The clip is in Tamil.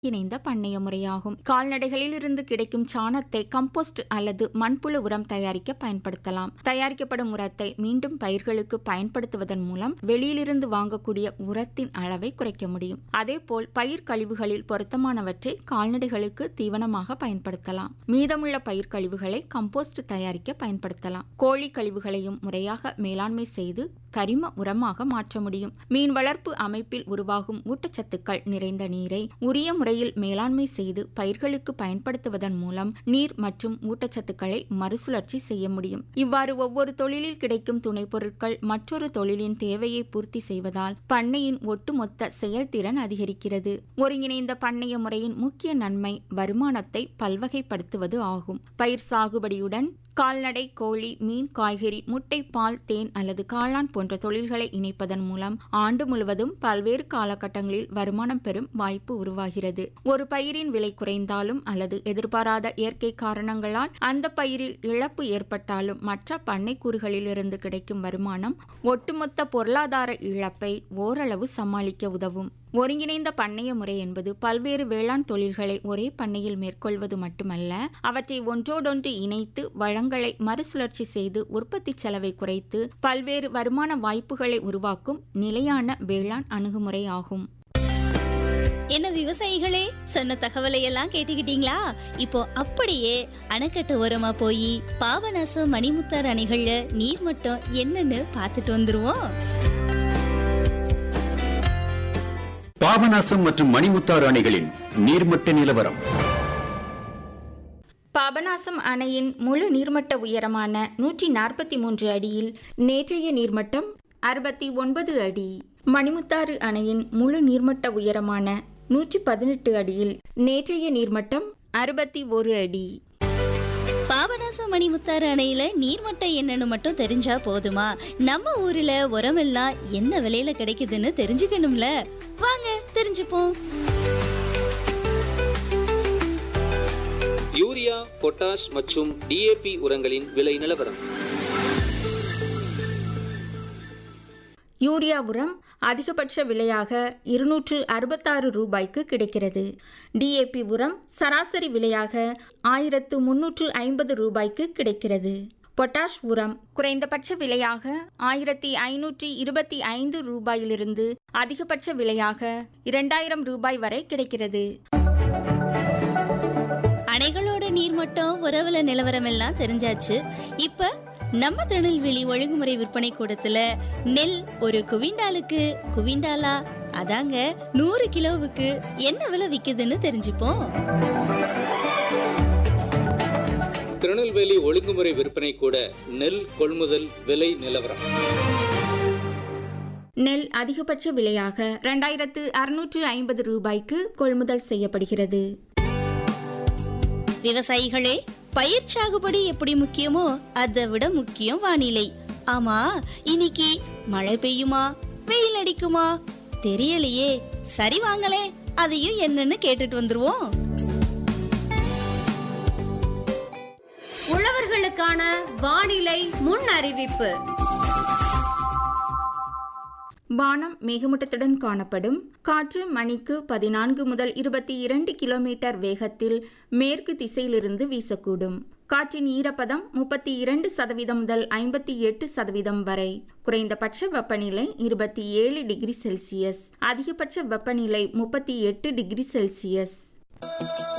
இணைந்த பண்ணைய முறையாகும் கால்நடைகளில் இருந்து கிடைக்கும் சாணத்தை கம்போஸ்ட் அல்லது மண்புழு உரம் தயாரிக்க பயன்படுத்தலாம் தயாரிக்கப்படும் உரத்தை மீண்டும் பயிர்களுக்கு பயன்படுத்துவதன் மூலம் வெளியிலிருந்து வாங்கக்கூடிய உரத்தின் அளவை குறைக்க முடியும் அதேபோல் பயிர் கழிவுகளில் பொருத்தமானவற்றை கால்நடைகளுக்கு தீவனமாக பயன்படுத்தலாம் மீதமுள்ள பயிர் கழிவுகளை கம்போஸ்ட் தயாரிக்க பயன்படுத்தலாம் கோழி கழிவுகளையும் முறையாக மேலாண்மை செய்து கரிம உரமாக மாற்ற முடியும் மீன் வளர்ப்பு அமைப்பில் உருவாகும் ஊட்டச்சத்துக்கள் நிறைந்த நீரை உரிய முறையில் மேலாண்மை செய்து பயிர்களுக்கு பயன்படுத்துவதன் மூலம் நீர் மற்றும் ஊட்டச்சத்துக்களை மறுசுழற்சி செய்ய முடியும் இவ்வாறு ஒவ்வொரு தொழிலில் கிடைக்கும் துணைப் பொருட்கள் மற்றொரு தொழிலின் தேவையை பூர்த்தி செய்வதால் பண்ணையின் ஒட்டுமொத்த செயல்திறன் அதிகரிக்கிறது ஒருங்கிணைந்த பண்ணைய முறையின் முக்கிய நன்மை வருமானத்தை பல்வகைப்படுத்துவது ஆகும் பயிர் சாகுபடியுடன் கால்நடை கோழி மீன் காய்கறி முட்டை பால் தேன் அல்லது காளான் போன்ற தொழில்களை இணைப்பதன் மூலம் ஆண்டு முழுவதும் பல்வேறு காலகட்டங்களில் வருமானம் பெறும் வாய்ப்பு உருவாகிறது ஒரு பயிரின் விலை குறைந்தாலும் அல்லது எதிர்பாராத இயற்கை காரணங்களால் அந்த பயிரில் இழப்பு ஏற்பட்டாலும் மற்ற பண்ணை கூறுகளிலிருந்து கிடைக்கும் வருமானம் ஒட்டுமொத்த பொருளாதார இழப்பை ஓரளவு சமாளிக்க உதவும் ஒருங்கிணைந்த பண்ணைய முறை என்பது பல்வேறு வேளாண் தொழில்களை ஒரே பண்ணையில் மேற்கொள்வது மட்டுமல்ல அவற்றை ஒன்றோடொன்று இணைத்து வளங்களை மறுசுழற்சி செய்து உற்பத்தி செலவை குறைத்து பல்வேறு வருமான வாய்ப்புகளை உருவாக்கும் நிலையான வேளாண் அணுகுமுறை ஆகும் என்ன விவசாயிகளே சொன்ன தகவலை எல்லாம் கேட்டுக்கிட்டீங்களா இப்போ அப்படியே அணைக்கட்டு ஓரமா போய் பாபநாசம் மணிமுத்தார் அணைகள்ல நீர் மட்டம் என்னன்னு பார்த்துட்டு வந்துருவோம் பாபநாசம் மற்றும் மணிமுத்தாறு அணைகளின் நீர்மட்ட நிலவரம் பாபநாசம் அணையின் முழு நீர்மட்ட உயரமான நூற்றி நாற்பத்தி மூன்று அடியில் நேற்றைய நீர்மட்டம் அறுபத்தி ஒன்பது அடி மணிமுத்தாறு அணையின் முழு நீர்மட்ட உயரமான நூற்றி பதினெட்டு அடியில் நேற்றைய நீர்மட்டம் அறுபத்தி ஒரு அடி பாபநாசம் மணிமுத்தாறு அணையில நீர்மட்டம் என்னன்னு மட்டும் தெரிஞ்சா போதுமா நம்ம ஊர்ல உரமெல்லாம் என்ன விலையில கிடைக்குதுன்னு தெரிஞ்சுக்கணும்ல வாங்க தெரிஞ்சுப்போம் யூரியா பொட்டாஷ் மற்றும் டிஏபி உரங்களின் விலை நிலவரம் யூரியா உரம் அதிகபட்ச விலையாக இருநூற்று அறுபத்தாறு ரூபாய்க்கு கிடைக்கிறது டிஏபி உரம் சராசரி விலையாக ஆயிரத்து முன்னூற்று ஐம்பது ரூபாய்க்கு கிடைக்கிறது பொட்டாஷ் உரம் குறைந்தபட்ச விலையாக ஆயிரத்தி ஐநூற்றி இருபத்தி ஐந்து ரூபாயிலிருந்து அதிகபட்ச விலையாக இரண்டாயிரம் ரூபாய் வரை கிடைக்கிறது அணைகளோட நீர்மட்டம் உறவுல நிலவரம் எல்லாம் தெரிஞ்சாச்சு இப்ப நம்ம திருநெல்வேலி ஒழுங்குமுறை விற்பனை கூடத்துல நெல் ஒரு குவிண்டாலுக்கு குவிண்டாலா அதாங்க நூறு கிலோவுக்கு என்ன விலை விக்குதுன்னு தெரிஞ்சுப்போம் திருநெல்வேலி ஒழுங்குமுறை விற்பனை கூட நெல் கொள்முதல் விலை நிலவரம் நெல் அதிகபட்ச விலையாக இரண்டாயிரத்து அறுநூற்று ஐம்பது ரூபாய்க்கு கொள்முதல் செய்யப்படுகிறது விவசாயிகளே பயிர் சாகுபடி எப்படி முக்கியமோ அதை விட முக்கியம் வானிலை ஆமா இன்னைக்கு மழை பெய்யுமா வெயில் அடிக்குமா தெரியலையே சரி வாங்களே அதையும் என்னன்னு கேட்டுட்டு வந்துருவோம் உழவர்களுக்கான வானிலை முன் அறிவிப்பு வானம் மேகமூட்டத்துடன் காணப்படும் காற்று மணிக்கு பதினான்கு முதல் இருபத்தி இரண்டு கிலோமீட்டர் வேகத்தில் மேற்கு திசையிலிருந்து வீசக்கூடும் காற்றின் ஈரப்பதம் முப்பத்தி இரண்டு சதவீதம் முதல் ஐம்பத்தி எட்டு சதவீதம் வரை குறைந்தபட்ச வெப்பநிலை இருபத்தி ஏழு டிகிரி செல்சியஸ் அதிகபட்ச வெப்பநிலை முப்பத்தி எட்டு டிகிரி செல்சியஸ்